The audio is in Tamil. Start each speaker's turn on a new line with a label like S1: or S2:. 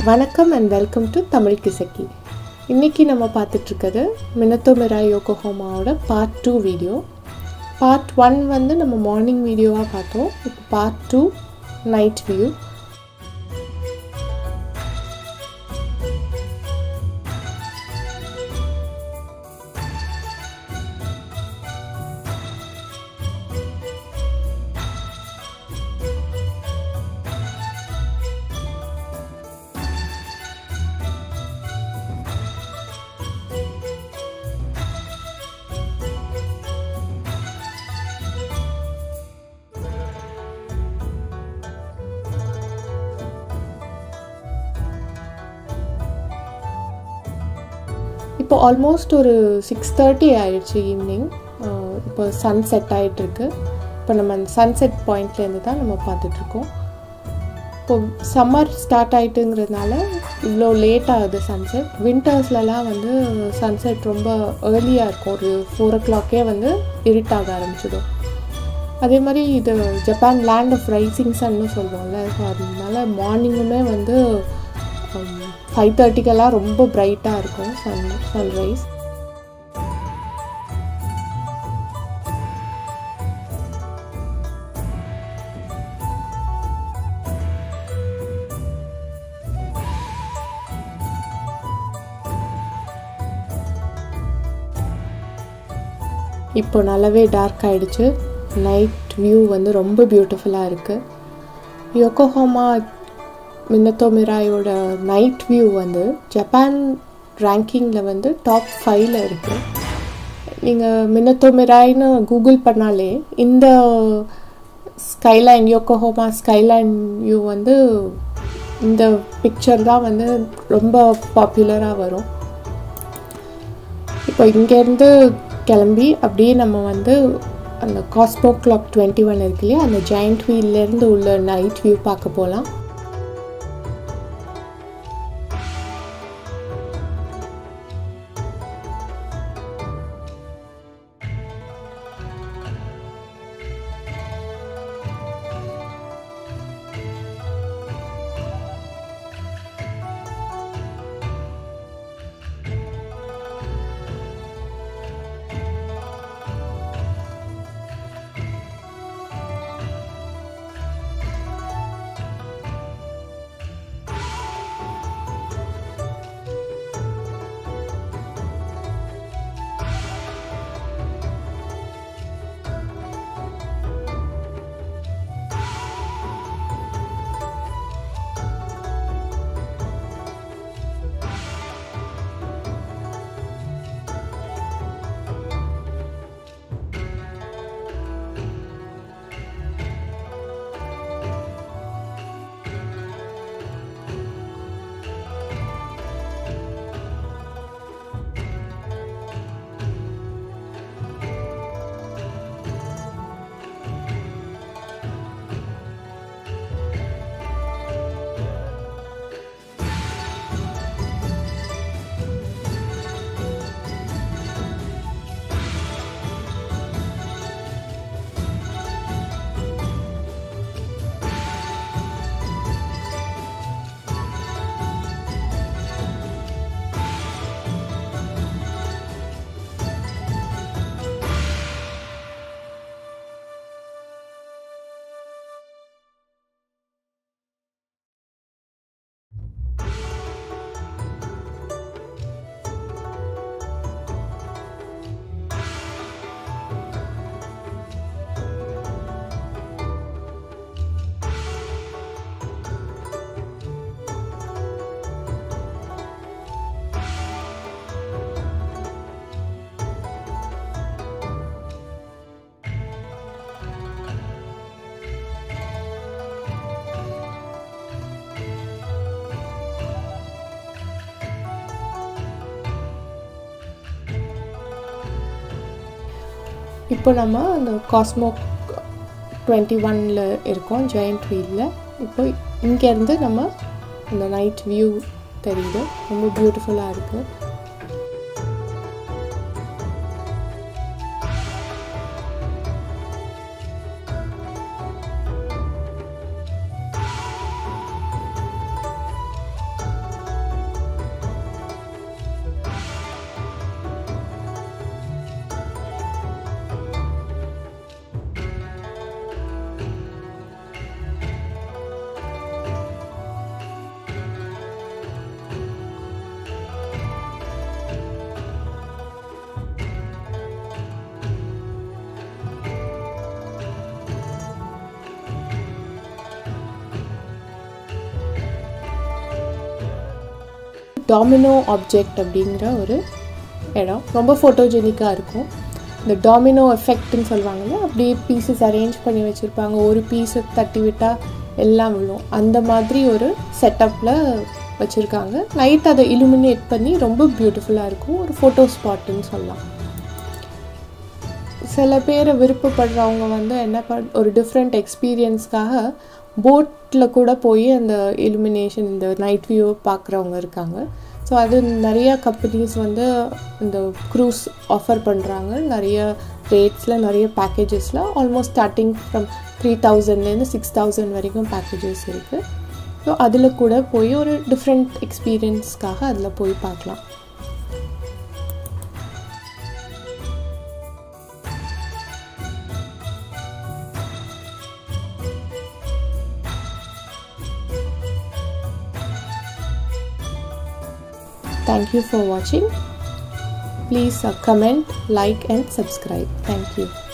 S1: வணக்கம் அண்ட் வெல்கம் டு தமிழ் கிசக்கி இன்றைக்கி நம்ம பார்த்துட்ருக்கிறது மினத்தோ மிரா யோகோஹோமாவோட part two video part one வந்து நம்ம மார்னிங் வீடியோவாக பார்த்தோம் இப்போ பார்ட் டூ நைட் வியூ இப்போ ஆல்மோஸ்ட் ஒரு சிக்ஸ் தேர்ட்டி ஆயிடுச்சு ஈவினிங் இப்போ சன் செட் ஆகிட்டுருக்கு இப்போ நம்ம அந்த சன்செட் பாயிண்ட்லேருந்து தான் நம்ம பார்த்துட்ருக்கோம் இப்போ சம்மர் ஸ்டார்ட் ஆகிட்டுங்கிறதுனால இவ்வளோ லேட் ஆகுது சன்செட் வின்டர்ஸ்லலாம் வந்து சன்செட் ரொம்ப ஏர்லியாக இருக்கும் ஒரு ஃபோர் ஓ கிளாக்கே வந்து இருட்டாக ஆரம்பிச்சிடும் அதே மாதிரி இது ஜப்பான் லேண்ட் ஆஃப் ரைசிங் சன்னு சொல்லுவோம்ல ஸோ அதனால மார்னிங்குமே வந்து ஃபைவ் தேர்ட்டிக்கெல்லாம் ரொம்ப பிரைட்டாக இருக்கும் சன் சன்ரைஸ் இப்போ நல்லாவே டார்க் ஆகிடுச்சு நைட் வியூ வந்து ரொம்ப பியூட்டிஃபுல்லாக இருக்குது யோக்கோஹோமா மின்னத்தோ மிராயோட நைட் வியூ வந்து ஜப்பான் ரேங்கிங்கில் வந்து டாப் ஃபைவ்ல இருக்குது நீங்கள் மின்னத்தோ மிராய்னு கூகுள் பண்ணாலே இந்த ஸ்கைலைன் யோக்கோஹோமா ஸ்கைலைன் வியூ வந்து இந்த பிக்சர் தான் வந்து ரொம்ப பாப்புலராக வரும் இப்போ இங்கேருந்து கிளம்பி அப்படியே நம்ம வந்து அந்த காஸ்மோ கிளாக் டுவெண்ட்டி ஒன் இருக்கு இல்லையா அந்த ஜாயிண்ட் வீல்லேருந்து உள்ள நைட் வியூ பார்க்க போகலாம் இப்போ நம்ம அந்த காஸ்மோ டுவெண்ட்டி ஒனில் இருக்கோம் ஜாயிண்ட் வீலில் இப்போ இங்கேருந்து நம்ம அந்த நைட் வியூ தெரியுது ரொம்ப பியூட்டிஃபுல்லாக இருக்குது டாமினோ ஆப்ஜெக்ட் அப்படிங்கிற ஒரு இடம் ரொம்ப ஃபோட்டோஜெனிக்காக இருக்கும் இந்த டாமினோ எஃபெக்ட்னு சொல்லுவாங்கல்ல அப்படியே பீசஸ் அரேஞ்ச் பண்ணி வச்சுருப்பாங்க ஒரு பீஸை தட்டி விட்டால் எல்லாம் விழும் அந்த மாதிரி ஒரு செட்டப்பில் வச்சுருக்காங்க நைட் அதை இலுமினேட் பண்ணி ரொம்ப பியூட்டிஃபுல்லாக இருக்கும் ஒரு ஃபோட்டோ ஸ்பாட்டுன்னு சொல்லலாம் சில பேர் விருப்பப்படுறவங்க வந்து என்ன பண் ஒரு டிஃப்ரெண்ட் எக்ஸ்பீரியன்ஸ்க்காக போட்டில் கூட போய் அந்த இலுமினேஷன் இந்த நைட் வியூ பார்க்குறவங்க இருக்காங்க ஸோ அது நிறைய கம்பெனிஸ் வந்து இந்த க்ரூஸ் ஆஃபர் பண்ணுறாங்க நிறைய ரேட்ஸில் நிறைய பேக்கேஜஸில் ஆல்மோஸ்ட் ஸ்டார்டிங் ஃப்ரம் த்ரீ தௌசண்ட்லேருந்து சிக்ஸ் தௌசண்ட் வரைக்கும் பேக்கேஜஸ் இருக்குது ஸோ அதில் கூட போய் ஒரு டிஃப்ரெண்ட் எக்ஸ்பீரியன்ஸ்க்காக அதில் போய் பார்க்கலாம் Thank you for watching. Please uh, comment, like and subscribe. Thank you.